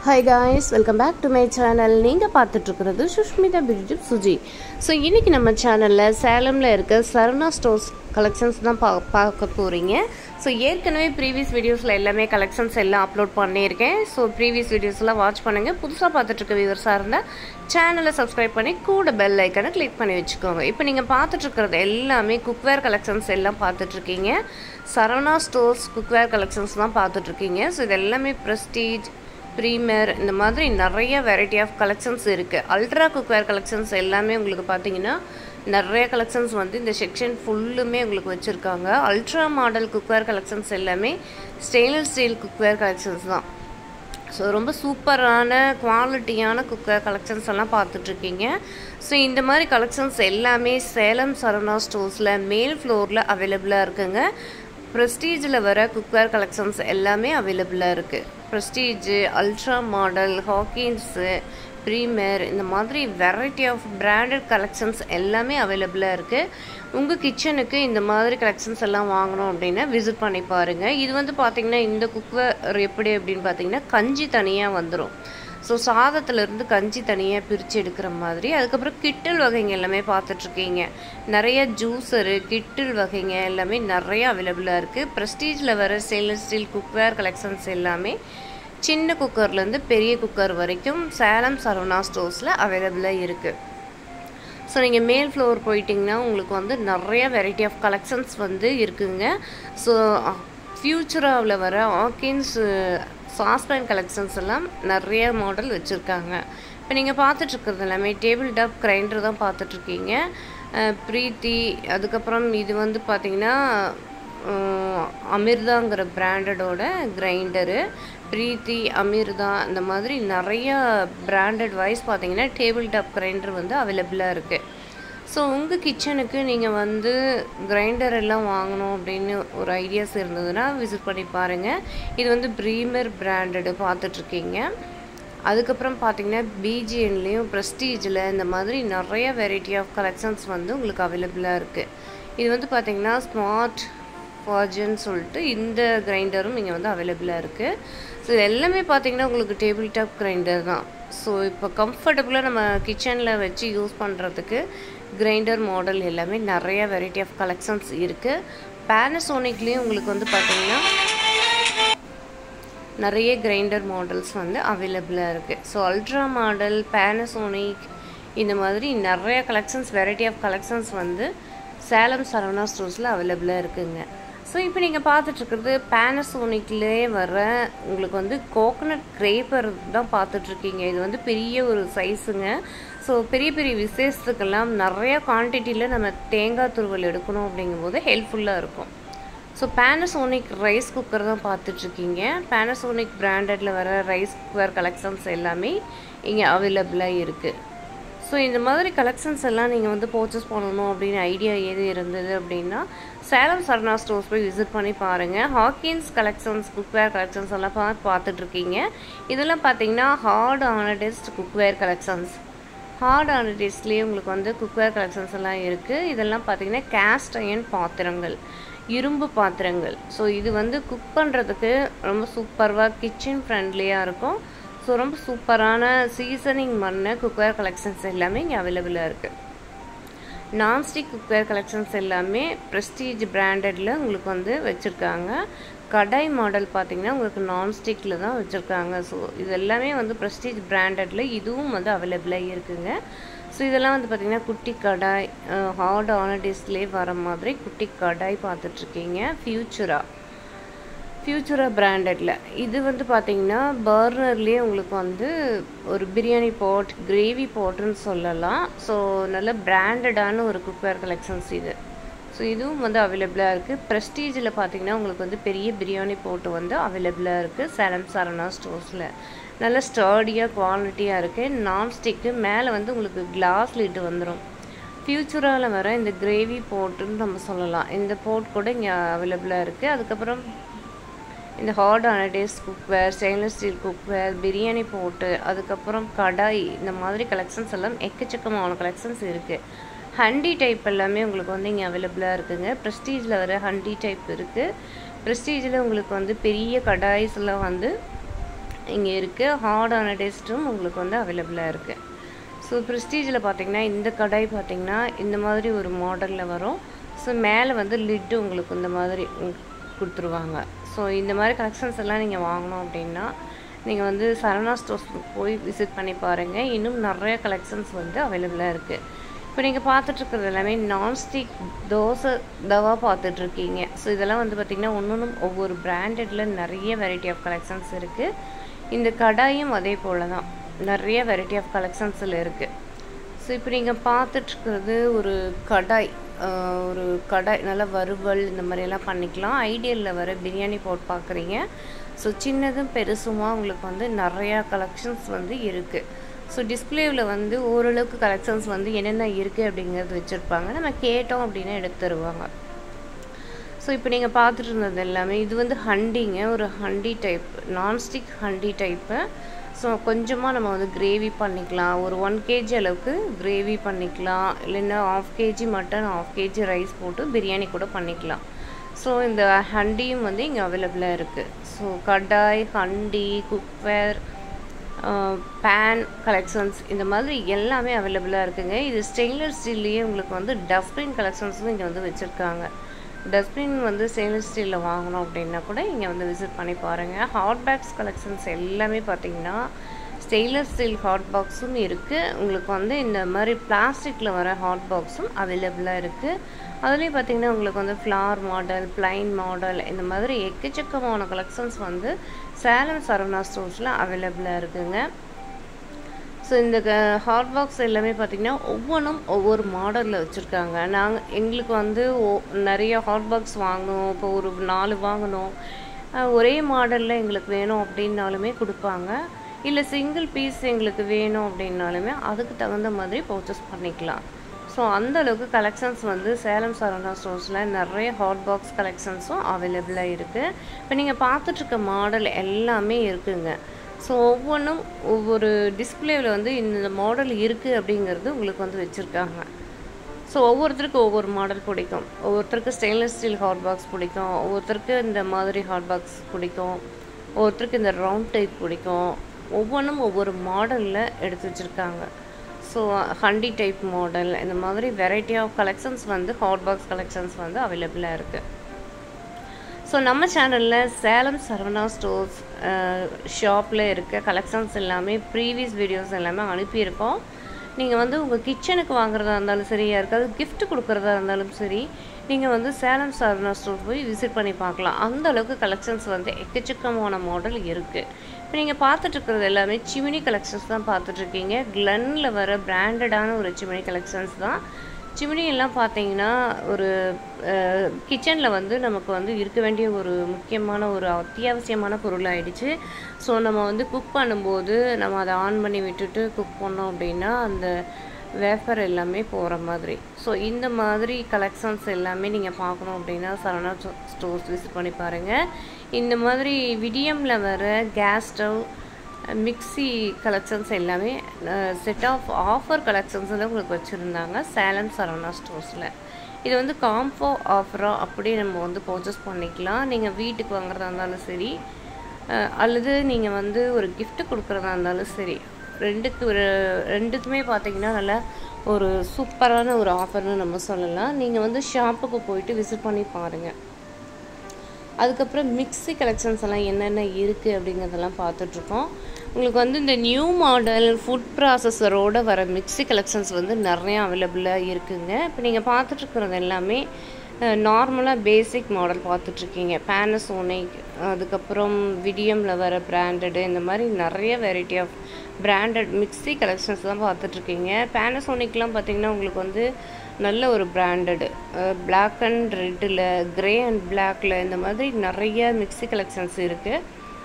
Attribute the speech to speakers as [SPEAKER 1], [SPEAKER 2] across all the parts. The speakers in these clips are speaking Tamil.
[SPEAKER 1] hi guys welcome back to my channel நீங்கள் பார்த்துட்ருக்கிறது சுஷ்மிதா பிரிஜிப் சுஜி ஸோ இன்றைக்கி நம்ம சேனலில் சேலமில் இருக்க சரணா ஸ்டோர்ஸ் கலெக்ஷன்ஸ் தான் பா பார்க்க போகிறீங்க ஸோ ஏற்கனவே ப்ரீவியஸ் வீடியோஸில் எல்லாமே கலெக்ஷன்ஸ் எல்லாம் அப்லோட் பண்ணியிருக்கேன் ஸோ ப்ரீவியஸ் வீடியோஸ்லாம் வாட்ச் பண்ணுங்கள் புதுசாக பார்த்துட்ருக்க வியூவர்ஸாக இருந்தால் சேனலை சப்ஸ்கிரைப் பண்ணி கூட பெல் ஐக்கனை கிளிக் பண்ணி வச்சுக்கோங்க இப்போ நீங்கள் பார்த்துட்ருக்கிறது எல்லாமே குக்வேர் கலெக்ஷன்ஸ் எல்லாம் பார்த்துட்ருக்கீங்க சரவணா ஸ்டோர்ஸ் குக்வேர் கலெக்ஷன்ஸ் தான் பார்த்துட்ருக்கீங்க ஸோ இது எல்லாமே ப்ரெஸ்டீஜ் ப்ரீமியர் இந்த மாதிரி நிறைய வெரைட்டி ஆஃப் கலெக்ஷன்ஸ் இருக்குது அல்ட்ரா குக்வேர் கலெக்ஷன்ஸ் எல்லாமே உங்களுக்கு பார்த்தீங்கன்னா நிறைய கலெக்ஷன்ஸ் வந்து இந்த செக்ஷன் ஃபுல்லுமே உங்களுக்கு வச்சுருக்காங்க அல்ட்ரா மாடல் குக்வேர் கலெக்ஷன்ஸ் எல்லாமே ஸ்டெயின்லெஸ் ஸ்டீல் குக்வேர் கலெக்ஷன்ஸ் தான் ஸோ ரொம்ப சூப்பரான குவாலிட்டியான குக்கர் கலெக்ஷன்ஸ் எல்லாம் பார்த்துட்ருக்கீங்க ஸோ இந்த மாதிரி கலெக்ஷன்ஸ் எல்லாமே சேலம் சரவணா ஸ்டோர்ஸில் மேல் ஃப்ளோரில் அவைலபிளாக இருக்குங்க ப்ரெஸ்டீஜில் வர குக்வேர் கலெக்ஷன்ஸ் எல்லாமே அவைலபிளாக இருக்குது Prestige ultra model Hawkins premier இந்த மாதிரி வெரைட்டி ஆஃப் பிராண்டட் கலெக்ஷன்ஸ் எல்லாமே அவைலபிளாக இருக்குது உங்கள் கிச்சனுக்கு இந்த மாதிரி கலெக்ஷன்ஸ் எல்லாம் வாங்கணும் அப்படின்னா விசிட் பண்ணி பாருங்கள் இது வந்து பார்த்திங்கன்னா இந்த குக்வேர் எப்படி அப்படின்னு பார்த்தீங்கன்னா கஞ்சி தனியாக வந்துடும் ஸோ சாதத்துலேருந்து கஞ்சி தனியாக பிரித்து எடுக்கிற மாதிரி அதுக்கப்புறம் கிட்டில் வகைங்க எல்லாமே பார்த்துட்ருக்கீங்க நிறைய ஜூஸரு கிட்டில் வகைங்க எல்லாமே நிறைய அவைலபிளாக இருக்குது ப்ரெஸ்டீஜில் வர ஸ்டெயின்லெஸ் ஸ்டீல் குக்வேர் கலெக்ஷன்ஸ் எல்லாமே சின்ன குக்கர்லேருந்து பெரிய குக்கர் வரைக்கும் சேலம் சரவணா ஸ்டோர்ஸில் அவைலபிளாக இருக்குது ஸோ நீங்கள் மேல் ஃப்ளோர் போயிட்டிங்கன்னா உங்களுக்கு வந்து நிறைய வெரைட்டி ஆஃப் கலெக்ஷன்ஸ் வந்து இருக்குங்க ஸோ ஃப்யூச்சராவில் வர ஆக்கின்ஸ் சாஸ்பேன் கலெக்ஷன்ஸ் எல்லாம் நிறைய மாடல் வச்சுருக்காங்க இப்போ நீங்கள் பார்த்துட்ருக்கிறது எல்லாமே டேபிள் டாப் கிரைண்டர் தான் பார்த்துட்ருக்கீங்க ப்ரீத்தி அதுக்கப்புறம் இது வந்து பார்த்திங்கன்னா அமிர்தாங்கிற பிராண்டடோட கிரைண்டரு ப்ரீத்தி அமிர்தா இந்த மாதிரி நிறையா பிராண்டட் வைஸ் பார்த்தீங்கன்னா டேபிள் டாப் கிரைண்டர் வந்து அவைலபிளாக இருக்குது ஸோ உங்கள் கிச்சனுக்கு நீங்கள் வந்து கிரைண்டர் எல்லாம் வாங்கணும் அப்படின்னு ஒரு ஐடியாஸ் இருந்ததுன்னா விசிட் பண்ணி பாருங்கள் இது வந்து ப்ரீமர் பிராண்டடு பார்த்துட்ருக்கீங்க அதுக்கப்புறம் பார்த்தீங்கன்னா பிஜிஎன்லேயும் ப்ரெஸ்டீஜில் இந்த மாதிரி நிறைய வெரைட்டி ஆஃப் கலெக்ஷன்ஸ் வந்து உங்களுக்கு அவைலபிளாக இருக்குது இது வந்து பார்த்திங்கன்னா ஸ்மார்ட் ஃபார்ஜன் சொல்லிட்டு இந்த கிரைண்டரும் இங்கே வந்து அவைலபிளாக இருக்குது ஸோ இது எல்லாமே பார்த்திங்கன்னா உங்களுக்கு டேபிள் டாப் கிரைண்டர் தான் ஸோ இப்போ கம்ஃபர்டபுளாக நம்ம கிச்சனில் வச்சு யூஸ் பண்ணுறதுக்கு கிரைண்டர் மாடல் எல்லாமே நிறைய வெரைட்டி ஆஃப் கலெக்ஷன்ஸ் இருக்குது பேனசோனிக்லேயும் உங்களுக்கு வந்து பார்த்திங்கன்னா நிறைய கிரைண்டர் மாடல்ஸ் வந்து அவைலபிளாக இருக்குது ஸோ அல்ட்ரா மாடல் பேனசோனிக் இந்த மாதிரி நிறைய கலெக்ஷன்ஸ் வெரைட்டி ஆஃப் கலெக்ஷன்ஸ் வந்து சேலம் சரவணா ஸ்டோர்ஸில் அவைலபிளாக இருக்குங்க ஸோ இப்போ நீங்கள் பார்த்துட்ருக்கிறது பேனசோனிக்லேயே வர உங்களுக்கு வந்து கோகனட் கிரேப்பர் தான் பார்த்துட்ருக்கீங்க இது வந்து பெரிய ஒரு சைஸுங்க ஸோ பெரிய பெரிய விசேஷத்துக்கெல்லாம் நிறைய குவான்டிட்டியில் நம்ம தேங்காய் துருவல் எடுக்கணும் அப்படிங்கும்போது ஹெல்ப்ஃபுல்லாக இருக்கும் ஸோ பேனசோனிக் ரைஸ் குக்கர் தான் பார்த்துட்ருக்கீங்க பேனசோனிக் பிராண்டடில் வர ரைஸ் குக்கர் கலெக்ஷன்ஸ் எல்லாமே இங்கே அவைலபிளாக இருக்குது ஸோ இந்த மாதிரி கலெக்ஷன்ஸ் எல்லாம் நீங்கள் வந்து பர்ச்சேஸ் பண்ணணும் அப்படின்னு ஐடியா எது இருந்தது அப்படின்னா சேலம் சரணா ஸ்டோர்ஸ் போய் விசிட் பண்ணி பாருங்கள் ஹாக்கின்ஸ் கலெக்ஷன்ஸ் குக்வேர் கலெக்ஷன்ஸ் எல்லாம் பார்த்து பார்த்துட்ருக்கீங்க இதெல்லாம் பார்த்தீங்கன்னா hard anodised cookware collections hard ஆனடெஸ்ட்லேயே உங்களுக்கு வந்து குக்வேர் கலெக்ஷன்ஸ் எல்லாம் இருக்குது இதெல்லாம் பார்த்தீங்கன்னா கேஸ்ட் அயன் பாத்திரங்கள் இரும்பு பாத்திரங்கள் ஸோ இது வந்து குக் பண்ணுறதுக்கு ரொம்ப சூப்பர்வாக கிச்சன் ஃப்ரெண்ட்லியாக இருக்கும் ஸோ ரொம்ப சூப்பரான சீசனிங் பண்ண குக்வேர் கலெக்ஷன்ஸ் எல்லாமே இங்கே அவைலபிளாக இருக்குது நான்ஸ்டிக் குக்வேர் கலெக்ஷன்ஸ் எல்லாமே ப்ரெஸ்டீஜ் பிராண்டடில் உங்களுக்கு வந்து வச்சுருக்காங்க கடாய் மாடல் பார்த்திங்கன்னா உங்களுக்கு நான்ஸ்டிக்கில் தான் வச்சுருக்காங்க ஸோ இது எல்லாமே வந்து ப்ரெஸ்டீஜ் பிராண்டடில் இதுவும் வந்து அவைலபிளாக இருக்குங்க ஸோ இதெல்லாம் வந்து பார்த்திங்கன்னா குட்டி கடாய் ஹார்ட் ஆன டிஸ்பிளே வர மாதிரி குட்டி கடாய் பார்த்துட்ருக்கீங்க ஃப்யூச்சரா ஃப்யூச்சரா பிராண்டடில் இது வந்து பார்த்திங்கன்னா பர்னர்லேயே உங்களுக்கு வந்து ஒரு பிரியாணி பாட் கிரேவி பாட்டுன்னு சொல்லலாம் ஸோ நல்ல பிராண்டடான ஒரு குக்வேர் கலெக்ஷன்ஸ் இது ஸோ இதுவும் வந்து அவைலபிளாக இருக்குது ப்ரெஸ்டீஜில் பார்த்திங்கன்னா உங்களுக்கு வந்து பெரிய பிரியாணி போட்டு வந்து அவைலபிளாக இருக்குது சேலம் சரணா ஸ்டோர்ஸில் நல்ல ஸ்டர்டியாக குவாலிட்டியாக இருக்குது நான்ஸ்டிக்கு மேலே வந்து உங்களுக்கு கிளாஸ் லிட்டு வந்துடும் ஃப்யூச்சரால் வர இந்த கிரேவி போட்டுன்னு நம்ம சொல்லலாம் இந்த போட் கூட இங்கே அவைலபிளாக இருக்குது அதுக்கப்புறம் இந்த hard anodised cookware stainless steel cookware biryani போட்டு அதுக்கப்புறம் கடாய் இந்த மாதிரி கலெக்ஷன்ஸ் எல்லாம் எக்கச்சக்கமான கலெக்ஷன்ஸ் இருக்குது ஹண்டி டைப் எல்லாமே உங்களுக்கு வந்து இங்கே அவைலபிளாக இருக்குங்க ப்ரெஸ்டீஜில் வர ஹண்டி டைப் இருக்குது ப்ரெஸ்டீஜில் உங்களுக்கு வந்து பெரிய கடாய்ஸ்லாம் வந்து இங்கே இருக்குது ஹார்டான டெஸ்ட்டும் உங்களுக்கு வந்து அவைலபிளாக இருக்குது ஸோ ப்ரெஸ்டீஜில் பார்த்தீங்கன்னா இந்த கடாய் பார்த்தீங்கன்னா இந்த மாதிரி ஒரு மாடலில் வரும் ஸோ மேலே வந்து லிட்டு உங்களுக்கு இந்த மாதிரி கொடுத்துருவாங்க ஸோ இந்த மாதிரி கலெக்ஷன்ஸ் எல்லாம் நீங்கள் வாங்கணும் அப்படின்னா நீங்கள் வந்து சரணா ஸ்டோர்ஸ் போய் விசிட் பண்ணி பாருங்கள் இன்னும் நிறைய கலெக்ஷன்ஸ் வந்து அவைலபிளாக இருக்குது இப்போ நீங்கள் பார்த்துட்ருக்கிறது எல்லாமே நான்ஸ்டிக் தோசை தவா பார்த்துட்ருக்கீங்க ஸோ இதெல்லாம் வந்து பார்த்திங்கன்னா ஒன்று ஒவ்வொரு பிராண்டடில் நிறைய வெரைட்டி ஆஃப் கலெக்ஷன்ஸ் இருக்குது இந்த கடாயும் அதே போல் தான் நிறைய வெரைட்டி ஆஃப் கலெக்ஷன்ஸில் இருக்குது ஸோ இப்போ நீங்கள் பார்த்துட்ருக்கிறது ஒரு கடாய் ஒரு கடாய் நல்லா வறுவல் இந்த மாதிரியெல்லாம் பண்ணிக்கலாம் ஐடியலில் வர பிரியாணி போட்டு பார்க்குறீங்க ஸோ சின்னதும் பெருசுமாக உங்களுக்கு வந்து நிறையா கலெக்ஷன்ஸ் வந்து இருக்குது ஸோ டிஸ்பிளேவில் வந்து ஓரளவுக்கு கலெக்ஷன்ஸ் வந்து என்னென்ன இருக்குது அப்படிங்கிறது வச்சுருப்பாங்க நம்ம கேட்டோம் அப்படின்னா எடுத்து தருவாங்க ஸோ இப்போ நீங்கள் பார்த்துட்டு இருந்தது எல்லாமே இது வந்து ஹண்டிங்க ஒரு ஹண்டி டைப் நான்ஸ்டிக் ஹண்டி டைப்பு ஸோ கொஞ்சமாக நம்ம வந்து கிரேவி பண்ணிக்கலாம் ஒரு ஒன் கேஜி அளவுக்கு கிரேவி பண்ணிக்கலாம் இல்லைன்னா half KG mutton half KG rice போட்டு பிரியாணி கூட பண்ணிக்கலாம் ஸோ இந்த ஹண்டியும் வந்து இங்கே அவைலபிளாக இருக்குது ஸோ கடாய் ஹண்டி குக்வேர் பேன் கலெக்ஷன்ஸ் இந்த மாதிரி எல்லாமே அவைலபிளாக இருக்குங்க இது ஸ்டெயின்லெஸ் ஸ்டீல்லையே உங்களுக்கு வந்து டஸ்ட்பின் கலெக்ஷன்ஸும் இங்கே வந்து வச்சுருக்காங்க டஸ்ட்பின் வந்து ஸ்டெயின்லெஸ் ஸ்டீலில் வாங்கணும் அப்படின்னா கூட இங்கே வந்து விசிட் பண்ணி பாருங்கள் ஹாட் பேக்ஸ் கலெக்ஷன்ஸ் எல்லாமே பார்த்தீங்கன்னா ஸ்டெயின்லெஸ் ஸ்டீல் ஹாட் பாக்ஸும் இருக்குது உங்களுக்கு வந்து இந்த மாதிரி பிளாஸ்டிக்கில் வர ஹாட் பாக்ஸும் அவைலபிளாக இருக்குது அதுலேயும் பார்த்தீங்கன்னா உங்களுக்கு வந்து ஃப்ளார் மாடல் பிளைன் மாடல் இந்த மாதிரி எக்கச்சக்கமான கலெக்ஷன்ஸ் வந்து சேலம் சரவணா ஸ்டோர்ஸில் அவைலபிளாக இருக்குங்க ஸோ இந்த ஹாட் பாக்ஸ் எல்லாமே பார்த்திங்கன்னா ஒவ்வொன்றும் ஒவ்வொரு மாடலில் வச்சுருக்காங்க நாங்கள் எங்களுக்கு வந்து ஓ நிறைய ஹாட் பாக்ஸ் வாங்கணும் இப்போ ஒரு நாலு வாங்கணும் ஒரே மாடலில் எங்களுக்கு வேணும் அப்படின்னாலுமே கொடுப்பாங்க இல்லை சிங்கிள் பீஸ் எங்களுக்கு வேணும் அப்படின்னாலுமே அதுக்கு தகுந்த மாதிரி பர்ச்சேஸ் பண்ணிக்கலாம் ஸோ அந்த அளவுக்கு கலெக்ஷன்ஸ் வந்து சேலம் சரவணா ஸ்டோர்ஸில் நிறைய ஹாட் பாக்ஸ் கலெக்ஷன்ஸும் அவைலபிளாக இருக்குது இப்போ நீங்கள் பார்த்துட்ருக்க மாடல் எல்லாமே இருக்குங்க ஸோ ஒவ்வொன்றும் ஒவ்வொரு டிஸ்பிளேவில் வந்து இந்த மாடல் இருக்குது அப்படிங்கிறது உங்களுக்கு வந்து வச்சுருக்காங்க ஸோ ஒவ்வொருத்தருக்கு ஒவ்வொரு மாடல் பிடிக்கும் ஒவ்வொருத்தருக்கு ஸ்டெயின்லெஸ் ஸ்டீல் ஹாட் பாக்ஸ் பிடிக்கும் ஒவ்வொருத்தருக்கு இந்த மாதிரி ஹாட் பாக்ஸ் பிடிக்கும் ஒவ்வொருத்தருக்கு இந்த ரவுண்ட் டைப் பிடிக்கும் ஒவ்வொன்றும் ஒவ்வொரு மாடலில் எடுத்து வச்சுருக்காங்க ஸோ ஹண்டி டைப் மாடல் இந்த மாதிரி வெரைட்டி ஆஃப் கலெக்ஷன்ஸ் வந்து ஹாட் பாக்ஸ் கலெக்ஷன்ஸ் வந்து அவைலபிளாக இருக்குது ஸோ நம்ம சேனலில் சேலம் சரவணா ஸ்டோர்ஸ் ஷாப்பில் இருக்க கலெக்ஷன்ஸ் எல்லாமே ப்ரீவியஸ் வீடியோஸ் எல்லாமே அனுப்பியிருக்கோம் நீங்கள் வந்து உங்கள் கிச்சனுக்கு வாங்குறதா இருந்தாலும் சரி யாருக்காவது gift கொடுக்குறதா இருந்தாலும் சரி நீங்கள் வந்து சேலம் சரவணா ஸ்டோர் போய் விசிட் பண்ணி பார்க்கலாம் அந்த அளவுக்கு கலெக்ஷன்ஸ் வந்து எக்கச்சக்கமான மாடல் இருக்குது இப்போ நீங்கள் பார்த்துட்டு இருக்கிறது எல்லாமே சிமினி கலெக்ஷன்ஸ் தான் பார்த்துட்ருக்கீங்க க்ளன்னில் வர பிராண்டடான ஒரு சிமினி கலெக்ஷன்ஸ் தான் சிமினி எல்லாம் பார்த்தீங்கன்னா ஒரு கிச்சனில் வந்து நமக்கு வந்து இருக்க வேண்டிய ஒரு முக்கியமான ஒரு அத்தியாவசியமான பொருள் ஆயிடுச்சு ஸோ நம்ம வந்து குக் பண்ணும்போது நம்ம அதை ஆன் பண்ணி விட்டுட்டு குக் பண்ணோம் அப்படின்னா அந்த வேஃபர் எல்லாமே போகிற மாதிரி ஸோ இந்த மாதிரி கலெக்ஷன்ஸ் எல்லாமே நீங்கள் பார்க்கணும் அப்படின்னா சரவணா ஸ்டோர்ஸ் விசிட் பண்ணி பாருங்கள் இந்த மாதிரி விடியமில் வர கேஸ் ஸ்டவ் மிக்ஸி கலெக்ஷன்ஸ் எல்லாமே செட் ஆஃப் ஆஃபர் கலெக்ஷன்ஸில் உங்களுக்கு வச்சுருந்தாங்க சேலம் சரவணா ஸ்டோர்ஸில் இது வந்து காம்போ ஆஃபராக அப்படியே நம்ம வந்து பர்ச்சேஸ் பண்ணிக்கலாம் நீங்கள் வீட்டுக்கு வாங்குறதா இருந்தாலும் சரி அஹ், அல்லது நீங்கள் வந்து ஒரு gift கொடுக்குறதா இருந்தாலும் சரி ரெண்டுக்கு ஒரு ரெண்டுக்குமே பார்த்தீங்கன்னா நல்ல ஒரு சூப்பரான ஒரு ஆஃபர்னு நம்ம சொல்லலாம் நீங்கள் வந்து ஷாப்புக்கு போயிட்டு விசிட் பண்ணி பாருங்கள் அதுக்கப்புறம் மிக்ஸி கலெக்ஷன்ஸ் எல்லாம் என்னென்ன இருக்குது அப்படிங்கிறதெல்லாம் பார்த்துட்ருக்கோம் உங்களுக்கு வந்து இந்த நியூ மாடல் ஃபுட் ப்ராசஸரோட வர மிக்ஸி கலெக்ஷன்ஸ் வந்து நிறையா அவைலபிளாக இருக்குங்க இப்போ நீங்கள் பார்த்துட்ருக்கிறது எல்லாமே நார்மலாக பேசிக் மாடல் பார்த்துட்ருக்கீங்க பேனசோனிக் அதுக்கப்புறம் விடியமில் வர பிராண்டடு இந்த மாதிரி நிறைய variety of branded mixie collections தான் பார்த்துட்ருக்கீங்க பேனசோனிக்லாம் பார்த்தீங்கன்னா உங்களுக்கு வந்து நல்ல ஒரு பிராண்டடு Black அண்ட் ரெட்டில் கிரே அண்ட் பிளாக்ல இந்த மாதிரி நிறைய மிக்ஸி கலெக்ஷன்ஸ் இருக்குது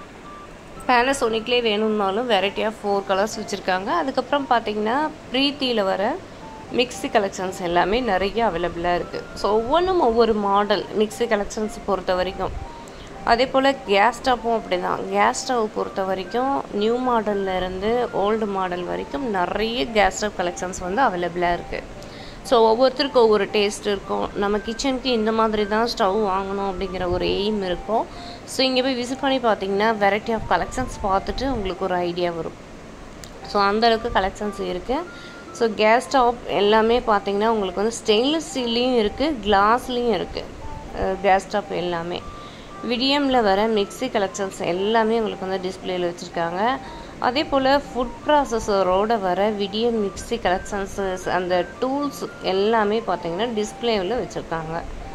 [SPEAKER 1] பேனசோனிக்லேயே வேணும்னாலும் வெரைட்டி ஆஃப் ஃபோர் கலர்ஸ் வச்சுருக்காங்க அதுக்கப்புறம் பார்த்தீங்கன்னா ப்ரீத்தியில் வர மிக்ஸி கலெக்ஷன்ஸ் எல்லாமே நிறைய அவைலபிளாக இருக்குது ஸோ ஒவ்வொன்றும் ஒவ்வொரு மாடல் மிக்ஸி கலெக்ஷன்ஸ் பொறுத்த வரைக்கும் அதே போல் கேஸ் ஸ்டவ்வும் அப்படி தான் கேஸ் ஸ்டவ் பொறுத்த வரைக்கும் நியூ மாடல்ல இருந்து ஓல்டு மாடல் வரைக்கும் நிறைய கேஸ் ஸ்டவ் கலெக்ஷன்ஸ் வந்து அவைலபிளாக இருக்குது ஸோ ஒவ்வொருத்தருக்கும் ஒவ்வொரு டேஸ்ட் இருக்கும் நம்ம கிச்சனுக்கு இந்த மாதிரி தான் ஸ்டவ் வாங்கணும் அப்படிங்கிற ஒரு எய்ம் இருக்கும் ஸோ இங்கே போய் விசிட் பண்ணி பார்த்தீங்கன்னா வெரைட்டி ஆஃப் கலெக்ஷன்ஸ் பார்த்துட்டு உங்களுக்கு ஒரு ஐடியா வரும் ஸோ அந்தளவுக்கு கலெக்ஷன்ஸ் இருக்குது ஸோ கேஸ் ஸ்டவ் எல்லாமே பார்த்தீங்கன்னா உங்களுக்கு வந்து ஸ்டெயின்லெஸ் ஸ்டீல்லையும் இருக்குது கிளாஸ்லேயும் இருக்குது கேஸ் ஸ்டவ் எல்லாமே விடியமில் வர மிக்ஸி கலெக்ஷன்ஸ் எல்லாமே உங்களுக்கு வந்து டிஸ்பிளேயில் வச்சுருக்காங்க அதே போல் ஃபுட் ப்ராசஸரோட வர விடியம் மிக்ஸி கலெக்ஷன்ஸஸ் அந்த டூல்ஸ் எல்லாமே பார்த்தீங்கன்னா டிஸ்பிளேவில் வச்சுருக்காங்க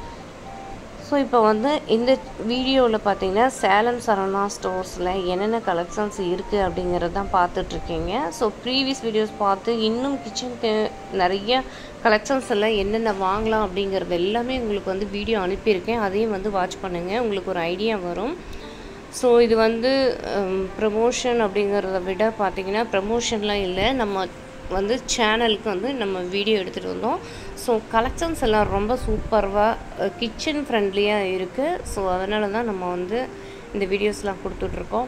[SPEAKER 1] ஸோ இப்போ வந்து இந்த வீடியோவில் பார்த்தீங்கன்னா சேலம் சரவணா ஸ்டோர்ஸில் என்னென்ன கலெக்ஷன்ஸ் இருக்குது அப்படிங்கிறது தான் பார்த்துட்ருக்கீங்க ஸோ ப்ரீவியஸ் வீடியோஸ் பார்த்து இன்னும் கிச்சனுக்கு நிறைய கலெக்ஷன்ஸ் எல்லாம் என்னென்ன வாங்கலாம் அப்படிங்கிறது எல்லாமே உங்களுக்கு வந்து வீடியோ அனுப்பியிருக்கேன் அதையும் வந்து வாட்ச் பண்ணுங்கள் உங்களுக்கு ஒரு ஐடியா வரும் ஸோ இது வந்து ப்ரமோஷன் அப்படிங்கிறத விட பார்த்திங்கன்னா ப்ரமோஷன்லாம் இல்லை நம்ம வந்து சேனலுக்கு வந்து நம்ம வீடியோ எடுத்துகிட்டு வந்தோம் ஸோ கலெக்ஷன்ஸ் எல்லாம் ரொம்ப சூப்பர்வாக கிச்சன் ஃப்ரெண்ட்லியாக இருக்குது ஸோ அதனால தான் நம்ம வந்து இந்த வீடியோஸ்லாம் கொடுத்துட்ருக்கோம்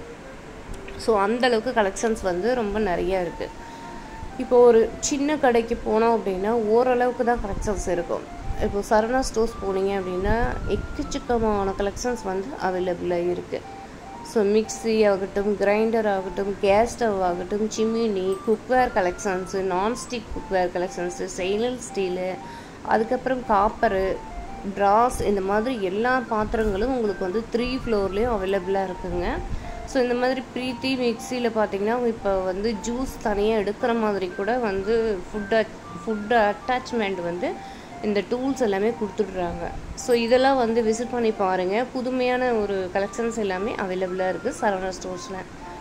[SPEAKER 1] ஸோ அந்தளவுக்கு கலெக்ஷன்ஸ் வந்து ரொம்ப நிறையா இருக்குது இப்போ ஒரு சின்ன கடைக்கு போனோம் அப்படின்னா ஓரளவுக்கு தான் கலெக்ஷன்ஸ் இருக்கும் இப்போ சரணா ஸ்டோர்ஸ் போனீங்க அப்படின்னா எக்கச்சக்கமான கலெக்ஷன்ஸ் வந்து அவைலபிளாக இருக்குது ஸோ மிக்ஸி ஆகட்டும் கிரைண்டர் ஆகட்டும் கேஸ் ஸ்டவ் ஆகட்டும் chimney cookware collections nonstick cookware collections stainless steel அதுக்கப்புறம் காப்பரு ப்ராஸ் இந்த மாதிரி எல்லா பாத்திரங்களும் உங்களுக்கு வந்து த்ரீ ஃப்ளோர்லேயும் அவைலபிளாக இருக்குங்க ஸோ இந்த மாதிரி ப்ரீத்தி மிக்சியில் பார்த்தீங்கன்னா இப்போ வந்து ஜூஸ் தனியாக எடுக்கிற மாதிரி கூட வந்து ஃபுட் ஃபுட் அட்டாச்மெண்ட் வந்து இந்த டூல்ஸ் எல்லாமே கொடுத்துட்றாங்க ஸோ இதெல்லாம் வந்து விசிட் பண்ணி பாருங்கள் புதுமையான ஒரு கலெக்ஷன்ஸ் எல்லாமே அவைலபிளாக இருக்குது சரவணா ஸ்டோர்ஸில்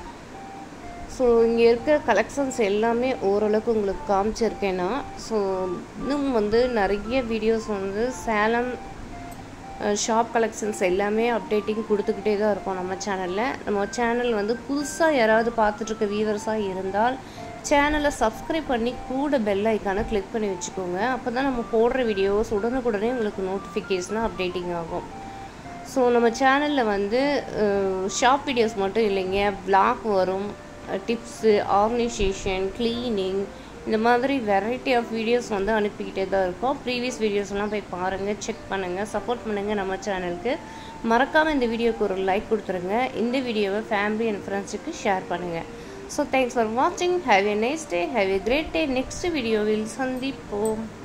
[SPEAKER 1] ஸோ இங்கே இருக்க கலெக்ஷன்ஸ் எல்லாமே ஓரளவுக்கு உங்களுக்கு காமிச்சிருக்கேன்னா ஸோ இன்னும் வந்து நிறைய வீடியோஸ் வந்து சேலம் ஷாப் கலெக்ஷன்ஸ் எல்லாமே அப்டேட்டிங் கொடுத்துக்கிட்டே தான் இருக்கோம் நம்ம சேனலில் நம்ம சேனல் வந்து புதுசாக யாராவது பார்த்துட்ருக்க வியூவர்ஸாக இருந்தால் சேனலை சப்ஸ்கிரைப் பண்ணி கூட பெல் ஐக்கானை கிளிக் பண்ணி வச்சுக்கோங்க அப்போ தான் நம்ம போடுற வீடியோஸ் உடனுக்குடனே உங்களுக்கு நோட்டிஃபிகேஷனாக அப்டேட்டிங் ஆகும் ஸோ நம்ம சேனலில் வந்து ஷாப் வீடியோஸ் மட்டும் இல்லைங்க பிளாக் வரும் டிப்ஸு ஆர்கனைசேஷன் க்ளீனிங் இந்த மாதிரி வெரைட்டி ஆஃப் வீடியோஸ் வந்து அனுப்பிக்கிட்டே தான் இருக்கோம் ப்ரீவியஸ் வீடியோஸ்லாம் போய் பாருங்கள் செக் பண்ணுங்கள் சப்போர்ட் பண்ணுங்கள் நம்ம சேனலுக்கு மறக்காமல் இந்த வீடியோக்கு ஒரு லைக் கொடுத்துருங்க இந்த வீடியோவை ஃபேமிலி அண்ட் ஃப்ரெண்ட்ஸுக்கு ஷேர் பண்ணுங்கள் ஸோ தேங்க்ஸ் ஃபார் வாட்சிங் have a nice day have a great day next வீடியோவில் சந்திப்போம்